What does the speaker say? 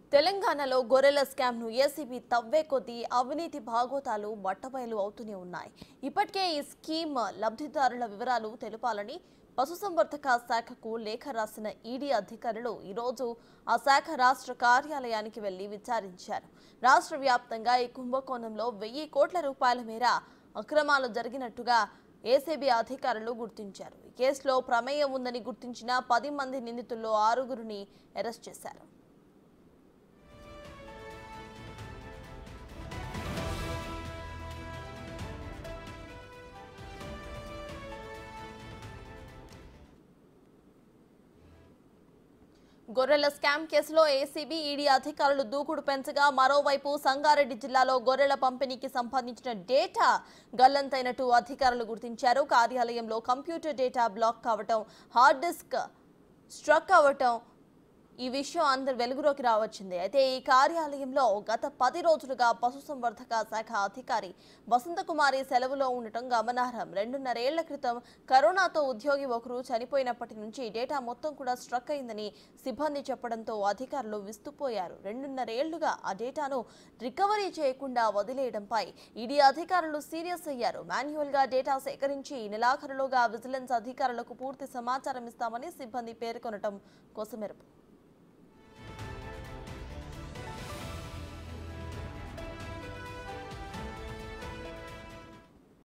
తెలంగాణలో గొర్రెల స్కామ్ ను ఏసీబీ తవ్వే కొద్దీ అవినీతి భాగోతాలు బట్టబయలు అవుతూనే ఉన్నాయి ఇప్పటికే ఈ స్కీమ్ లబ్ధిదారుల వివరాలు తెలపాలని పశుసంవర్ధక శాఖకు లేఖ రాసిన ఈడీ అధికారులు ఈరోజు ఆ శాఖ రాష్ట్ర కార్యాలయానికి వెళ్లి విచారించారు రాష్ట్ర వ్యాప్తంగా ఈ కుంభకోణంలో వెయ్యి కోట్ల రూపాయల మేర అక్రమాలు జరిగినట్టుగా ఏసీబీ అధికారులు గుర్తించారు ఈ కేసులో ప్రమేయం ఉందని గుర్తించిన పది మంది నిందితుల్లో ఆరుగురిని అరెస్ట్ చేశారు గొర్రెల స్కామ్ కేసులో ఏసీబీ ఈడీ అధికారులు దూకుడు పెంచగా మరోవైపు సంగారెడ్డి జిల్లాలో గొర్రెల పంపిణీకి సంబంధించిన డేటా గల్లంతైనట్టు అధికారులు గుర్తించారు కార్యాలయంలో కంప్యూటర్ డేటా బ్లాక్ కావటం హార్డ్ డిస్క్ స్ట్రక్ అవ్వటం ఈ విషయం అందరు వెలుగులోకి రావచ్చింది అయితే ఈ కార్యాలయంలో గత పది రోజులుగా పశుసంవర్ధక శాఖ అధికారి వసంతకుమారి సెలవులో ఉండటం గమనార్హం రెండున్నరేళ్ల క్రితం కరోనాతో ఉద్యోగి ఒకరు చనిపోయినప్పటి నుంచి డేటా మొత్తం కూడా స్ట్రక్ అయిందని సిబ్బంది చెప్పడంతో అధికారులు విస్తుపోయారు రెండున్నరేళ్లుగా ఆ డేటాను రికవరీ చేయకుండా వదిలేయడంపై ఈడీ అధికారులు సీరియస్ అయ్యారు మాన్యువల్ గా డేటా సేకరించి ఈ నెలాఖరులోగా విజిలెన్స్ అధికారులకు పూర్తి సమాచారం ఇస్తామని సిబ్బంది పేర్కొనటం కోసమెరుపు